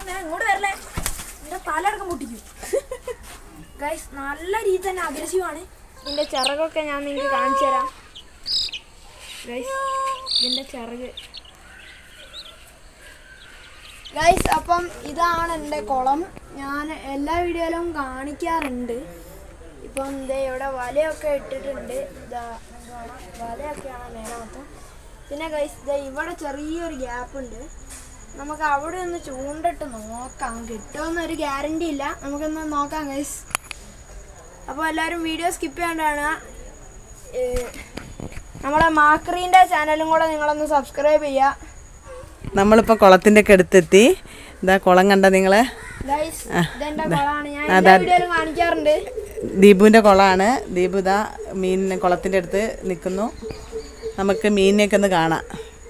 ഞാൻ ഇങ്ങോട്ട് വരല്ലേ എന്റെ തലടക്കം പൊട്ടിക്കും ഗൈസ് നല്ല രീതി തന്നെ അഗ്രസീവ് ആണ് ഇതിന്റെ ചിറകൊക്കെ ഞാൻ നിങ്ങൾക്ക് കാണിച്ചു തരാം ഗൈസ് ഇതിന്റെ ചിറക് ഗൈസ് അപ്പം ഇതാണ് എൻ്റെ കുളം ഞാൻ എല്ലാ വീഡിയോയിലും കാണിക്കാറുണ്ട് ഇപ്പം ദേ ഇവിടെ വലയൊക്കെ ഇട്ടിട്ടുണ്ട് ഇതാ കാണാം. വലയൊക്കെയാണ് മേനകത്ത് പിന്നെ ഗൈസ് ദേ ഇവിടെ ചെറിയൊരു ഗ്യാപ്പ് ഉണ്ട് നമുക്ക് അവിടെ ഒന്ന് ചൂണ്ടിട്ട് നോക്കാം കിട്ടുമെന്നൊരു ഗ്യാരണ്ടി ഇല്ല നമുക്കൊന്ന് നോക്കാം ഗൈസ് അപ്പോൾ എല്ലാവരും വീഡിയോ സ്കിപ്പ് ചെയ്യാണ്ടാണ് നമ്മളെ മാക്രീൻ്റെ ചാനലും കൂടെ നിങ്ങളൊന്ന് സബ്സ്ക്രൈബ് ചെയ്യുക നമ്മളിപ്പോൾ കുളത്തിൻ്റെ ഒക്കെ അടുത്തെത്തി ഇതാ കുളം കണ്ട നിങ്ങൾ ഗൈസ് ഇതെന്റെ കുളമാണ് ഞാൻ എല്ലാ വീഡിയോയിലും കാണിക്കാറുണ്ട് ദീപുവിൻ്റെ കുളമാണ് ദീപു ഇതാ മീൻ കുളത്തിൻ്റെ അടുത്ത് നിൽക്കുന്നു നമുക്ക് മീനിനെയൊക്കെ ഒന്ന് കാണാം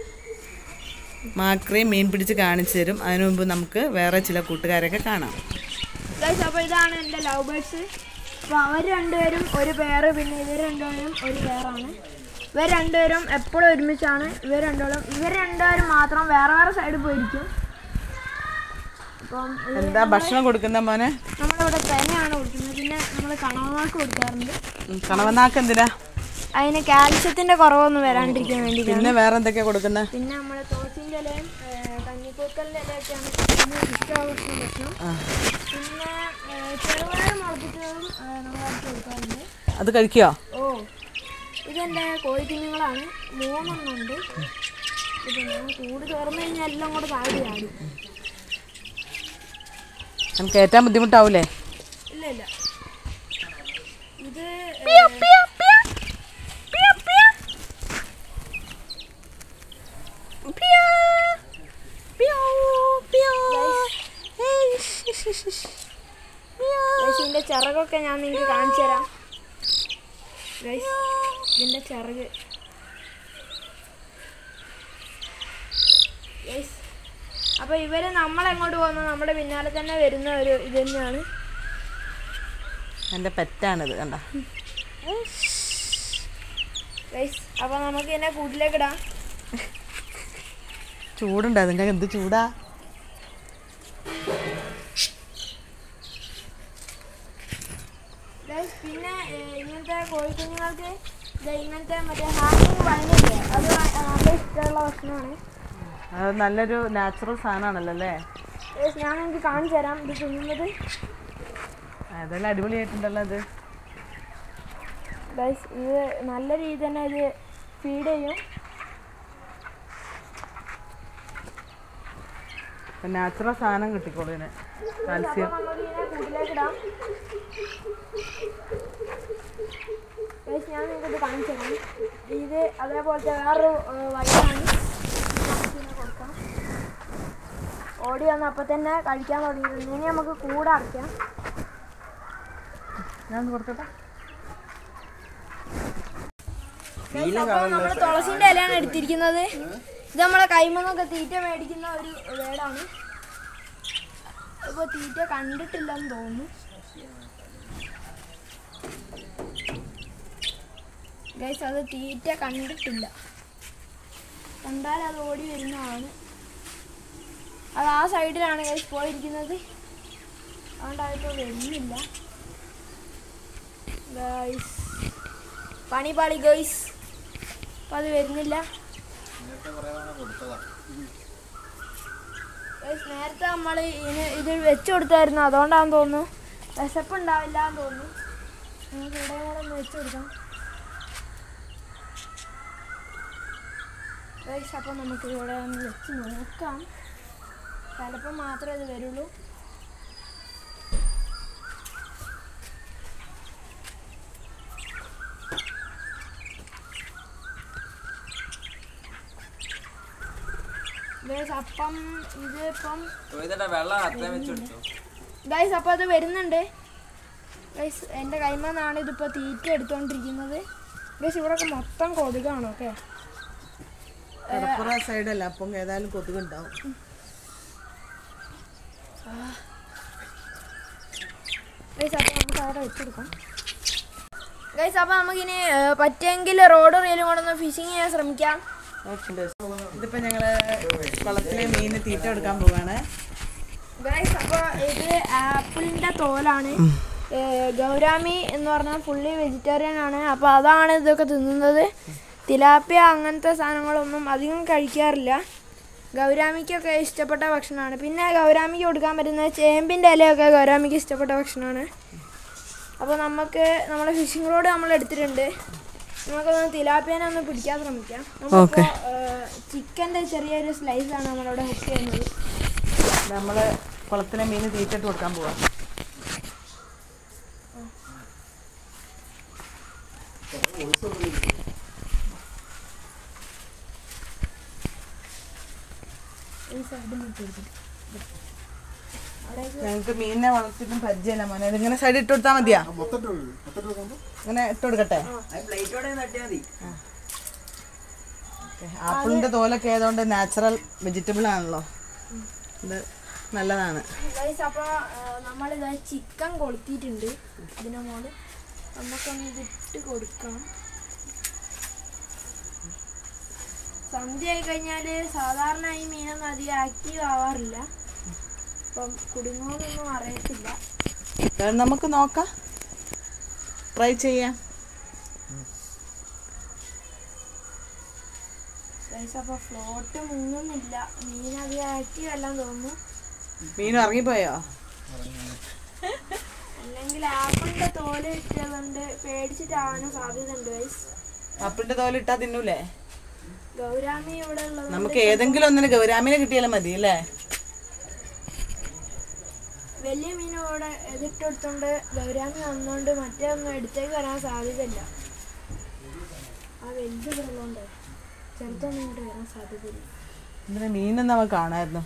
മാക്രി മീൻ പിടിച്ച് കാണിച്ചു തരും അതിനു മുമ്പ് നമുക്ക് വേറെ ചില കൂട്ടുകാരൊക്കെ കാണാം ഗൈസ് അപ്പോൾ ഇതാണ് എൻ്റെ ലവ് ബേർഡ്സ് അപ്പോൾ അവർ രണ്ടുപേരും ഒരു പേര് പിന്നെ ഇവർ രണ്ടുപേരും ഒരു പേരാണ് ഇവർ രണ്ടുപേരും എപ്പോഴും ഒരുമിച്ചാണ് ഇവർ രണ്ടുപേരും ഇവർ രണ്ടുപേരും മാത്രം വേറെ വേറെ സൈഡിൽ പോയിരിക്കും അപ്പം ഇത് എന്താ ഭക്ഷണം കൊടുക്കുന്ന മോനെ നമ്മളിവിടെ തേങ്ങയാണ് കൊടുക്കുന്നത് പിന്നെ നമ്മൾ കണവനാക്ക് കൊടുക്കാറുണ്ട് ഉം, കണവനാക്ക് എന്തിനാ അതിന് കാൽസ്യത്തിൻ്റെ കുറവൊന്നും വരാണ്ടിരിക്കാൻ വേണ്ടിയിട്ടാണ് പിന്നെ വേറെ എന്തൊക്കെയാ കൊടുക്കുന്നത് പിന്നെ നമ്മുടെ തുളസിൻ്റെ ഇലയും കഞ്ഞിക്കൂക്കലിൻ്റെ ഇലയൊക്കെയാണ് പിന്നെ ഇഷ്ടമാവുന്ന ഭക്ഷണം പിന്നെ ഏഹ്, ചെറുപയർ മുളപ്പിച്ചതും നമ്മളടുത്ത് കൊടുക്കാറുണ്ട് അത് കഴിക്കുമോ ഓ ഇതെൻ്റെ കോഴിക്കുഞ്ഞുങ്ങളാണ് മൂന്നെണ്ണം ഉണ്ട് ഇത് ഞാൻ കൂട് തുറന്നു കഴിഞ്ഞാൽ എല്ലാം കൂടെ ചാടി ചാടും നമുക്ക് ഏറ്റവും ബുദ്ധിമുട്ടാവൂലേ ഇല്ല ഇല്ല ഇത് ഇതിന്റെ ചിറകൊക്കെ ഞാൻ നിങ്ങൾക്ക് കാണിച്ചു തരാം ഗൈസ് ഇതിന്റെ ചിറക് ഗൈസ് അപ്പൊ ഇവര് നമ്മളെങ്ങോട്ട് പോകുന്നു നമ്മുടെ പിന്നാലെ തന്നെ വരുന്ന ഒരു ഇത് തന്നെയാണ് എൻ്റെ പെറ്റാണിത് കണ്ട ഗൈസ് അപ്പൊ നമുക്ക് ഇതിനെ കൂട്ടിലേക്ക് ഇടാം ചൂടുണ്ടോ നിങ്ങൾക്ക് എന്ത് ചൂടാ ഗൈസ് പിന്നെ ഏഹ്, ഇങ്ങനത്തെ കോഴിക്കുഞ്ഞുങ്ങൾക്ക് ദേ ഇങ്ങനത്തെ മറ്റേ ഹാങ്ങിങ് വൈനില്ലേ അത് ഭ- നല്ല ഇഷ്ടമുള്ള ഭക്ഷണമാണ് അത് നല്ലൊരു നാച്ചുറൽ സാധനമാണല്ലോ അല്ലേ ഗൈസ് ഞാൻ നിങ്ങൾക്ക് കാണിച്ചു തരാം ഇത് തിന്നുന്നത് അതെല്ലാം അടിപൊളിയായിട്ടുണ്ടല്ലോ അത് ഗൈസ് ഇത് നല്ല രീതിയിൽ തന്നെ ഇത് ഫീഡ് ചെയ്യും നാച്ചുറൽ സാധനം കിട്ടിക്കോളൂ ഇതിന് കാൽസ്യം അപ്പോൾ നമുക്ക് ഇതിനെ കൂട്ടിലേക്ക് ഇടാം ഗൈസ് ഞാൻ നിങ്ങൾക്ക് ഇത് കാണിച്ചു തരാം ഇത് അതേപോലത്തെ വേറൊരു ഏഹ്, വഴിയാണ് നമുക്കിതിനെ കൊടുക്കാം ഓടി വന്ന് അപ്പം തന്നെ കഴിക്കാൻ തുടങ്ങിയിട്ടുണ്ട് ഇനി നമുക്ക് കൂടെ അടയ്ക്കാം ഞാൻ ഒന്ന് കൊടുക്കട്ടെ അപ്പോൾ നമ്മൾ തുളസിന്റെ ഇലയാണ് എടുത്തിരിക്കുന്നത് ഇത് നമ്മളെ കൈമന്നൊക്കെ തീറ്റ മേടിക്കുന്ന ഒരു വേടാണ് ഇപ്പൊ തീറ്റ കണ്ടിട്ടില്ലെന്ന് തോന്നുന്നു ഗൈസ് അത് തീറ്റ കണ്ടിട്ടില്ല കണ്ടാൽ അത് ഓടി വരുന്നതാണ് അത് ആ സൈഡിലാണ് ഗൈസ് പോയിരിക്കുന്നത് അതുകൊണ്ട് അതിപ്പോൾ വരുന്നില്ല ഗൈസ് പണി പാളി ഗൈസ് അപ്പം അത് വരുന്നില്ല Guys, നേരത്തെ നമ്മൾ ഇതിന് ഇത് വെച്ച് കൊടുത്തായിരുന്നു അതുകൊണ്ടാന്ന് തോന്നുന്നു വിശപ്പ് ഉണ്ടാവില്ല എന്ന് തോന്നുന്നു നമുക്ക് ഇവിടെ കൂടെ ഒന്ന് വെച്ച് കൊടുക്കാം ഗൈസ് അപ്പം നമുക്ക് ഇവിടെ ഒന്ന് വെച്ച് നോക്കാം ചിലപ്പോൾ മാത്രമേ ഇത് വരുള്ളൂ ഗൈസ് അപ്പം ഇത് ഇപ്പം വെള്ളം അത്രയും വെച്ച് കൊടുത്തു ഗൈസ് അപ്പോൾ അത് വരുന്നുണ്ട് ഗൈസ് എൻ്റെ കൈമന്നാണ് ഇതിപ്പോൾ തീറ്റ എടുത്തുകൊണ്ടിരിക്കുന്നത് ഗൈസ് ഇവിടെയൊക്കെ മൊത്തം കൊതുകാണ് ഓക്കെ കടപ്പുറ സൈഡല്ല അപ്പം ഏതായാലും കൊതുകുണ്ടാവും ഗൈസ് അപ്പോൾ നമുക്ക് അവിടെ വെച്ചെടുക്കാം ഗൈസ് അപ്പോൾ നമുക്കിനി ഏഹ്, പറ്റുമെങ്കിൽ റോഡ് റീലും കൂടെ ഒന്ന് ഫിഷിങ് ചെയ്യാൻ ശ്രമിക്കാം ഇതിപ്പോൾ ഞങ്ങൾ കുളത്തിലെ മീനിന് തീറ്റ കൊടുക്കാൻ പോവാണ് ഗൈസ് അപ്പോൾ ഇത് ആപ്പിളിന്റെ തോലാണ് ഏ, ഗൗരാമി എന്ന് പറഞ്ഞാൽ ഫുള്ളി വെജിറ്റേറിയൻ ആണ് അപ്പോൾ അതാണ് ഇതൊക്കെ തിന്നുന്നത് തിലാപ്പിയ അങ്ങനത്തെ സാധനങ്ങളൊന്നും അധികം കഴിക്കാറില്ല ഗൗരാമിക്കൊക്കെ ഇഷ്ടപ്പെട്ട ഭക്ഷണമാണ് പിന്നെ ഗൗരാമിക്ക് കൊടുക്കാൻ പറ്റുന്ന ചേമ്പിൻ്റെ ഇലയൊക്കെ ഗൗരാമിക്ക് ഇഷ്ടപ്പെട്ട ഭക്ഷണമാണ് അപ്പോൾ നമുക്ക് നമ്മുടെ ഫിഷിംഗ് റോഡ് നമ്മൾ എടുത്തിട്ടുണ്ട് നമുക്കൊന്ന് തിലാപ്പിയനെ ഒന്ന് പിടിക്കാൻ ശ്രമിക്കാം Okay. ചിക്കൻ്റെ ചെറിയൊരു സ്ലൈസാണ് നമ്മളിവിടെ ഹുക്ക് ചെയ്യുന്നത് നമ്മൾ കുളത്തിലെ മീൻ തീറ്റിട്ട് കൊടുക്കാൻ പോവാം ഈ സൈഡിൽ നിന്ന് കൊടുത്തിട്ട് ഞങ്ങൾക്ക് മീനിനെ വളർത്തിയിട്ടും പരിചയമില്ല മോനെ ഇതിങ്ങനെ സൈഡ് ഇട്ട് കൊടുത്താൽ മതിയാ ഇങ്ങനെ ഇട്ട് കൊടുക്കട്ടെ പ്ലേറ്റോടെ തട്ടിയാ മതി ആപ്പിളിന്റെ തോലൊക്കെ ആയതുകൊണ്ട് നാച്ചുറൽ വെജിറ്റബിൾ ആണല്ലോ ഇത് നല്ലതാണ് ഗൈസ് അപ്പോൾ നമ്മളിത് ചിക്കൻ കൊളുത്തിയിട്ടുണ്ട് ഇതിൻ്റെ മോള് നമുക്കൊന്ന് ഇതിട്ട് കൊടുക്കാം സന്ധ്യ ആയി കഴിഞ്ഞാൽ സാധാരണ ഈ മീനൊന്നും അധികം ആക്റ്റീവ് ആവാറില്ല അപ്പം കുടുങ്ങുമെന്നൊന്നും അറിയത്തില്ല അത് നമുക്ക് നോക്കാം ട്രൈ ചെയ്യാം ഗൈസ് അപ്പോൾ ഫ്ലോട്ട് മുങ്ങുന്നില്ല മീൻ അധികം ആക്റ്റീവ് അല്ലാന്ന് തോന്നുന്നു മീൻ ഇറങ്ങിപ്പോയോ അല്ലെങ്കിൽ ആപ്പിളിൻ്റെ തോല് ഇട്ടതുകൊണ്ട് പേടിച്ചിട്ടാവാനും സാധ്യതയുണ്ട് ഗൈസ് ആപ്പിളിന്റെ തോല ഇട്ടാ തിന്നൂലേ ഗൗരാമി ഇവിടെ ഉള്ളത് നമുക്ക് ഏതെങ്കിലും ഒന്നിന് ഗൗരാമിനെ കിട്ടിയാലും മതി അല്ലേ വലിയ മീൻ ഇവിടെ എതിട്ടെടുത്തോണ്ട് ഗൗരാമി വന്നോണ്ട് മറ്റേ ഒന്നും എടുത്തേക്ക് വരാൻ സാധ്യതയില്ല ആ വലുത് ഇവിടെ ഉള്ളതുകൊണ്ട് ചെറുതൊന്നും ഇങ്ങോട്ട് വരാൻ സാധ്യതയില്ല ഇതിന് മീനും നമുക്ക് കാണാമായിരുന്നു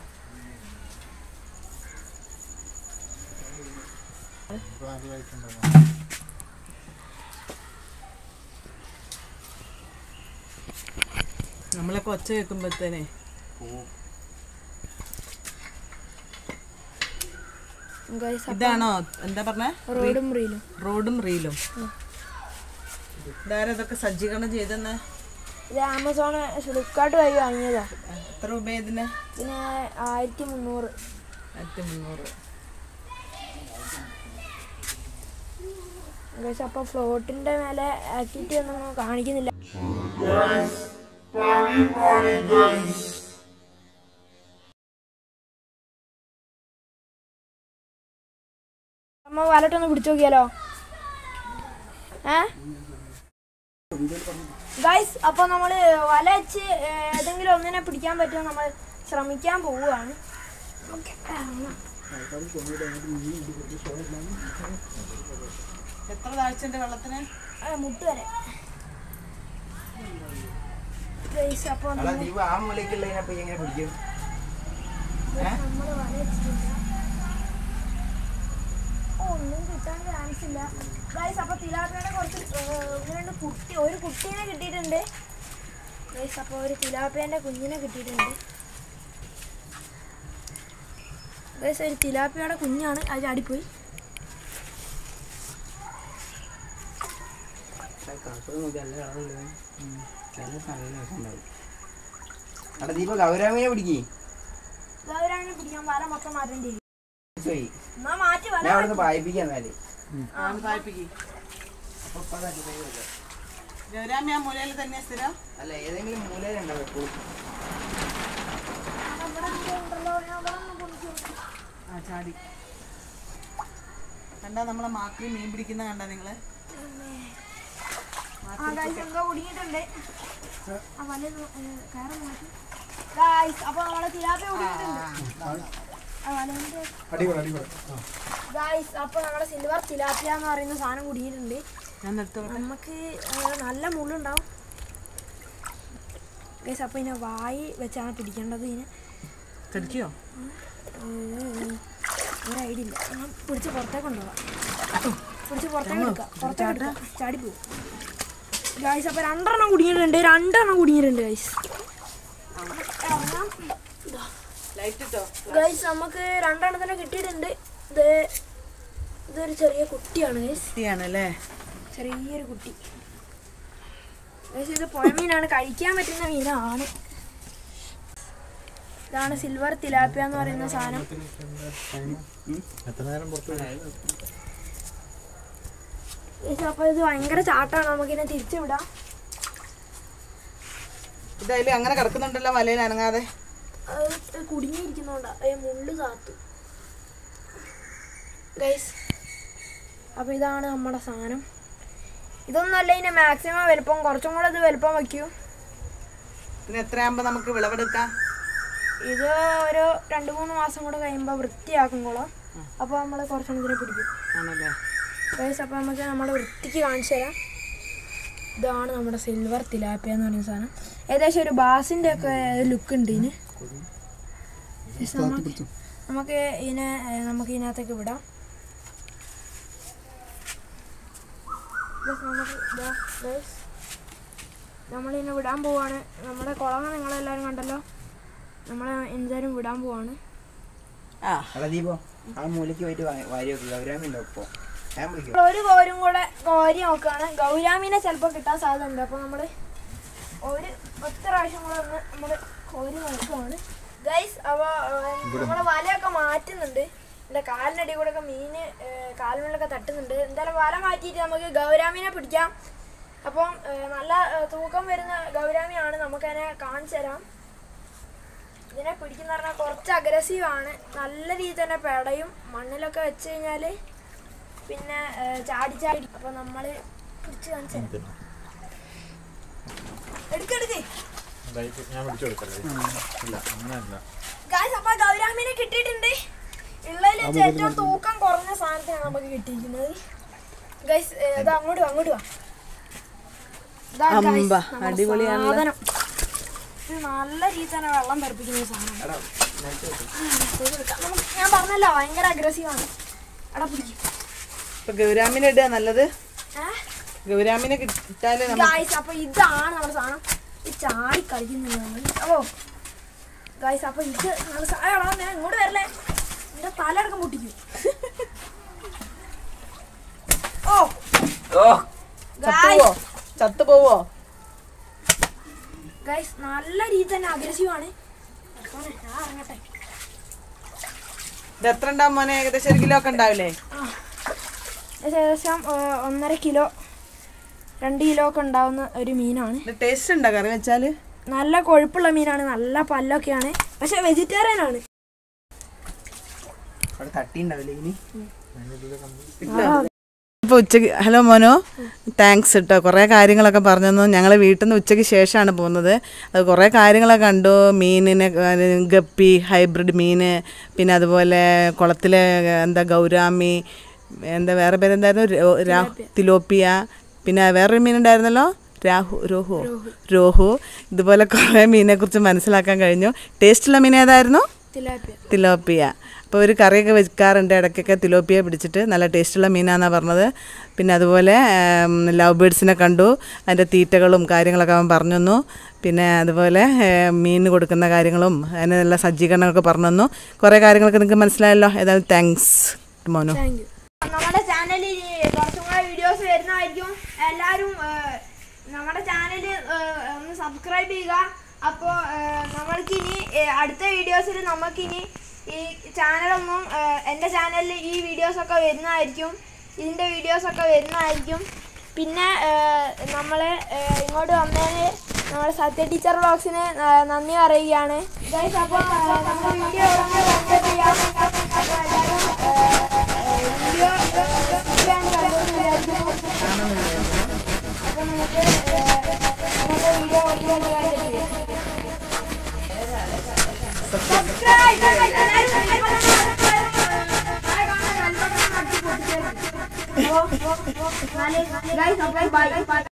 നമ്മളൊക്കെ ഒച്ച കേൾക്കുമ്പോഴത്തേനെ ഗൈസ് ഇതാണോ എന്താ പറഞ്ഞ റോഡും റീലും റോഡും റീലും ഇതാരാ ഇതൊക്കെ സജ്ജീകരണം ചെയ്തെന്ന് ഇത് ആമസോൺ ഫ്ലിപ്കാർട്ട് വഴി വാങ്ങിയതാ എത്ര രൂപ ഇതിന് പിന്നെ ആയിരത്തി മുന്നൂറ് ആയിരത്തി മുന്നൂറ് ഗൈസ് അപ്പോൾ ഫ്ലോട്ടിൻ്റെ മേലെ ആക്ടിവിറ്റി ഒന്നും കാണിക്കുന്നില്ല അമ്മ വലട്ടൊന്ന് പിടിച്ചു നോക്കിയാലോ ഏ ഗൈസ് അപ്പോൾ നമ്മൾ വല വെച്ച് ഏഹ്, ഏതെങ്കിലും ഒന്നിനെ പിടിക്കാൻ പറ്റുമോ നമ്മൾ ശ്രമിക്കാൻ പോവുകയാണ് ഓക്കെ എത്ര താഴ്ചന്റെ വെള്ളത്തിന് മുട്ട് വരെ ഗൈസ് അപ്പോൾ അല്ല ദീപ ആ മൂലക്കുള്ളതിനെ അപ്പൊ എങ്ങനെ പിടിക്കും നമ്മൾ വല വെച്ചിട്ടില്ല ഓ, ഒന്നും കിട്ടാൻ ചാൻസ് ഇല്ല ഗൈസ് അപ്പോൾ തിലാപ്പിയുടെ കുറച്ച് ഏഹ്, ഒന്ന് രണ്ട് കുട്ടി ഒരു കുട്ടീനെ കിട്ടിയിട്ടുണ്ട് ഗൈസ് അപ്പോൾ ഒരു തിലാപ്പിയൻ്റെ കുഞ്ഞിനെ കിട്ടിയിട്ടുണ്ട് ഗൈസ് ഒരു തിലാപ്പിയുടെ കുഞ്ഞാണ് അത് ചാടിപ്പോയി അവിടെ ദീപ ഗൗരാമിനെ പിടിക്കേ ഗൗരാണിനെ പിടിക്കാൻ വല മൊത്തം മാറ്റേണ്ടി വരും പോയി എന്നാ മാറ്റി വല ഞാൻ അവിടുന്ന് പായിപ്പിക്കാം എന്നാല് ആണ് താഴ്പ്പിക്ക് ഗൗരാമി ആ മൂലയിൽ തന്നെ സ്ഥിരം അല്ല ഏതെങ്കിലും മൂലയിലുണ്ടാവും എപ്പോഴും നമ്മുടെ ഇവിടെ ഉണ്ടല്ലോ ഞാൻ അവിടെ ഒന്ന് പൊളിച്ച് നോക്കാം. ആ ചാടി കണ്ടാ നമ്മളെ മാക്രി മീൻ പിടിക്കുന്ന കണ്ടാ നിങ്ങള് ആ ഗൈസ് എന്തോ കുടുങ്ങിയിട്ടുണ്ട് ആ വല കയറി മാറ്റി ഗൈസ് അപ്പോൾ നമ്മളെ തിലാപ്പി കുടുങ്ങിയിട്ടുണ്ട് ആ വലേൻ്റെ ഗൈസ് അപ്പോൾ നമ്മുടെ സിൽവർ തിലാപ്പിയ എന്ന് പറയുന്ന സാധനം കുടുങ്ങിയിട്ടുണ്ട് ഞാൻ എടുത്തു നമുക്ക് ആ, നല്ല മുള്ളുണ്ടാവും ഗൈസ് അപ്പോൾ ഇതിനെ വായി വെച്ചാണ് പിടിക്കേണ്ടത് ഇതിനെ കടിക്കോ ഉം. ഒരു ഐഡിയ ഇല്ല ഞാൻ പിടിച്ച് പുറത്തേക്ക് കൊണ്ടുപോകാം പിടിച്ച് പുറത്തേക്ക് എടുക്കാം പുറത്തേക്ക് എടുക്കാം ചാടി പോകും ഗൈസ് അപ്പോൾ രണ്ടെണ്ണം കുടുങ്ങിയിട്ടുണ്ട് രണ്ടെണ്ണം കുടുങ്ങിയിട്ടുണ്ട് ഗൈസ് ലൈറ്റ് ഇട്ടോ ഗൈസ് നമുക്ക് രണ്ടെണ്ണത്തിനെ കിട്ടിയിട്ടുണ്ട് ഇത് ഇതൊരു ചെറിയ കുട്ടിയാണ് ഗൈസ് കുട്ടിയാണല്ലേ ചെറിയൊരു കുട്ടി ഗൈസ് ഇത് പുഴമീനാണ് കഴിക്കാൻ പറ്റുന്ന മീനാണ് ഇതാണ് സിൽവർ തിലാപ്പിയ എന്ന് പറയുന്ന സാധനം ഗൈസ് അപ്പോൾ ഇത് ഭയങ്കര ചാട്ടാണ് നമുക്കിതിനെ തിരിച്ചു വിടാം ഇതതിൽ അങ്ങനെ കിടക്കുന്നുണ്ടല്ലോ വലയിൽ അനങ്ങാതെ അത് കുടുങ്ങിയിരിക്കുന്നോണ്ടാ ഏ മുള്ളു താത്തു ഗൈസ് അപ്പോൾ ഇതാണ് നമ്മുടെ സാധനം ഇതൊന്നല്ല ഇതിൻ്റെ മാക്സിമം വലുപ്പം കുറച്ചും കൂടെ ഇത് വലുപ്പം വയ്ക്കൂ പിന്നെ എത്രയാകുമ്പോൾ നമുക്ക് വിളവെടുക്കാം ഇത് ഒരു രണ്ട് മൂന്ന് മാസം കൂടെ കഴിയുമ്പോൾ വൃത്തിയാക്കും കുളം അപ്പോൾ നമ്മൾ കുറച്ചെണ്ണത്തിനെ പിടിക്കും ആണല്ലേ ഗൈസ് അപ്പോൾ നമുക്ക് നമ്മുടെ വൃത്തിക്ക് കാണിച്ചു തരാം ഇതാണ് നമ്മുടെ സിൽവർ തിലാപ്പിയ എന്ന് പറയുന്ന സാധനം ഏകദേശം ഒരു ബാസിൻ്റെ ഒക്കെ ലുക്ക് ഉണ്ട് ഇതിന് Guys, നമുക്ക് നമുക്ക് ഇതിനെ ഏ, നമുക്ക് ഇതിനകത്തേക്ക് വിടാം Guys, നമുക്ക് ഇതാ, guys. നമ്മളിതിനെ വിടാൻ പോവാണ് നമ്മുടെ കുളം നിങ്ങളെല്ലാവരും കണ്ടല്ലോ നമ്മൾ എന്തായാലും വിടാൻ പോവാണ് ആ എടാ ദീപോ ആ മൂലയ്ക്ക് പോയിട്ട് വാ- വാരി വെക്കുക ഗൗരാമിൻ്റെ ഒപ്പം ഞാൻ വിളിക്കും ഒരു കോരും കൂടെ കോരി നോക്കുകയാണ് ഗൗരാമിനെ ചിലപ്പോൾ കിട്ടാൻ സാധ്യതയുണ്ട് അപ്പോൾ നമ്മൾ ഒരു ഒറ്റ പ്രാവശ്യം കൂടെ ഒന്ന് നമ്മൾ കോരി നോക്കുകയാണ് ഗൈസ് അപ്പോൾ നമ്മൾ വലയൊക്കെ മാറ്റുന്നുണ്ട് എൻ്റെ കാലിനടി കൂടെ ഒക്കെ മീൻ കാലിനുള്ളൊക്കെ തട്ടുന്നുണ്ട് എന്തായാലും വല മാറ്റിയിട്ട് നമുക്ക് ഗൗരാമിനെ പിടിക്കാം അപ്പം ഏഹ്, നല്ല ഏഹ്, തൂക്കം വരുന്ന ഗൗരാമിയാണ് നമുക്കതിനെ കാണിച്ചു തരാം ഇതിനെ പിടിക്കുന്ന പറഞ്ഞാൽ കുറച്ച് അഗ്രസീവ് ആണ് നല്ല രീതിയിൽ തന്നെ പെടയും മണ്ണിലൊക്കെ വെച്ച് കഴിഞ്ഞാൽ പിന്നെ ഏഹ്, ചാടി ചാടി അപ്പൊ നമ്മള് പിടിച്ച് കാണിച്ചു തരാം. എടുക്കെടുക്ക് ഞാൻ വിളിച്ചു കൊടുക്കല്ലേ ഇല്ല അങ്ങനെയല്ല ഗായ്സ് അപ്പൊ ഗൗരാമിനെ കിട്ടിയിട്ടുണ്ട് ഉള്ളതിൽ വെച്ച് ഏറ്റവും തൂക്കം കുറഞ്ഞ സാധനത്തിനാണ് നമുക്ക് കിട്ടിയിരിക്കുന്നത് ഗൈസ് ഇത് അങ്ങോട്ട് വാ, അങ്ങോട്ട് വാ ഇതാ guys, അമ്പ, നമ്മുടെ അടിപൊളിയാണല്ലോ. സാധനം. ഇത് നല്ല രീതിയിൽ തന്നെ വെള്ളം തെറിപ്പിക്കുന്ന സാധനം എടാ നിലത്ത് വെക്ക്. നമുക്ക് ഞാൻ പറഞ്ഞല്ലോ ഭയങ്കര അഗ്രസീവ് ആണ് എടാ പിടിക്കും ഇപ്പൊ ഗൗരാമിനെ ഇടുക നല്ലത് ഏഹ് ഗൗരാമിനെ കിട്ടാല് നമ്മ ഗായ്സ് അപ്പൊ ഇതാണ് നമ്മുടെ സാധനം ഈ ചാടി കളിക്കുന്നത് ഓ ഗായ്സ് അപ്പൊ ഇത് നമ്മുടെ സാ- എടാ, ഞാൻ ഇങ്ങോട്ട് വരല്ലേ എന്റെ തലടക്കം പൊട്ടിക്കും ഓ ഓ ചത്തുപോവോ ചത്തുപോവോ ഗായ്സ് നല്ല രീതി തന്നെ അഗ്രസീവ് ആണ് മോനെ, ഞാൻ ഇറങ്ങട്ടെ ഇത് എത്ര ഉണ്ടാവും മോനെ ഏകദേശം ഒരു കിലോ ഒക്കെ ഉണ്ടാവില്ലേ ആ ഏകദേശം ആ, ഒന്നര കിലോ രണ്ട് കിലോ ഒക്കെ ഉണ്ടാവുന്ന ഒരു മീനാണ് ഇത് ടേസ്റ്റ് ഉണ്ടോ കറി വെച്ചാല് നല്ല കൊഴുപ്പുള്ള മീനാണ് നല്ല പല്ലൊക്കെയാണ് പക്ഷെ വെജിറ്റേറിയൻ ആണ് അവിടെ തട്ടിണ്ടാവില്ലേ ഇനി ഇപ്പോൾ ഉച്ചയ്ക്ക് ഹലോ മോനോ താങ്ക്സ് കേട്ടോ കുറേ കാര്യങ്ങളൊക്കെ പറഞ്ഞു തന്നു ഞങ്ങൾ വീട്ടിൽ നിന്ന് ഉച്ചയ്ക്ക് ശേഷമാണ് പോകുന്നത് അത് കുറേ കാര്യങ്ങളൊക്കെ കണ്ടു മീനിനെ ഏഹ്, ഗപ്പി ഹൈബ്രിഡ് മീൻ പിന്നെ അതുപോലെ കുളത്തിലെ എന്താ ഗൗരാമി എന്താ വേറെ പേരെന്തായിരുന്നു രോ- രാ തിലോപ്പിയ പിന്നെ വേറൊരു മീൻ ഉണ്ടായിരുന്നല്ലോ രാഹു രോഹു രോഹു ഇതുപോലെ കുറേ മീനിനെക്കുറിച്ച് മനസ്സിലാക്കാൻ കഴിഞ്ഞു ടേസ്റ്റുള്ള മീൻ ഏതായിരുന്നു തിലാപ്പിയ തിലോപ്പിയ അപ്പോൾ ഒരു കറിയൊക്കെ വെക്കാറുണ്ട് ഇടയ്ക്കൊക്കെ തിലോപ്പിയ പിടിച്ചിട്ട് നല്ല ടേസ്റ്റുള്ള മീനാണെന്നാണ് പറഞ്ഞത് പിന്നെ അതുപോലെ ഉം, ലവ് ബേഡ്സിനെ കണ്ടു അതിൻ്റെ തീറ്റകളും കാര്യങ്ങളൊക്കെ അവൻ പറഞ്ഞു തന്നു പിന്നെ അതുപോലെ ഏം, മീനിന് കൊടുക്കുന്ന കാര്യങ്ങളും അതിന് നല്ല സജ്ജീകരണങ്ങളൊക്കെ പറഞ്ഞു തന്നു കുറേ കാര്യങ്ങളൊക്കെ നിങ്ങൾക്ക് മനസ്സിലായല്ലോ ഏതായാലും താങ്ക്സ് മോനു താങ്ക് യു നമ്മുടെ ചാനലിൽ കുറച്ചും കൂടെ വീഡിയോസ് വരുന്നതായിരിക്കും എല്ലാവരും ഏഹ്, നമ്മുടെ ചാനൽ ഒന്ന് സബ്സ്ക്രൈബ് ചെയ്യുക അപ്പോൾ നമ്മൾക്കിനി ഏഹ്, അടുത്ത വീഡിയോസിൽ നമുക്കിനി ഈ ചാനലൊന്നും ഏഹ്, എൻ്റെ ചാനലിൽ ഈ വീഡിയോസൊക്കെ വരുന്നതായിരിക്കും ഇതിൻ്റെ വീഡിയോസൊക്കെ വരുന്നതായിരിക്കും പിന്നെ നമ്മൾ ഇങ്ങോട്ട് വന്നതിന് നമ്മുടെ സത്യ ടീച്ചർ ബ്ലോഗ്സിന് നന്ദി പറയുകയാണ് ഗൈസ് അപ്പോൾ നമ്മുടെ വീഡിയോ ചെയ്യാം അപ്പോൾ എല്ലാവരും ഏഹ്, വീഡിയോ ഇഷ്ടമാണ് കണ്ടുകൊണ്ടിരിക്കുന്നു. അപ്പോൾ നമുക്ക് ഏഹ്, ഇന്നത്തെ വീഡിയോ ഒരുപാട് കണ്ടിട്ടില്ലേ സബ്സ്ക്രൈബ് ഗൈസ് അപ്പോൾ ബൈ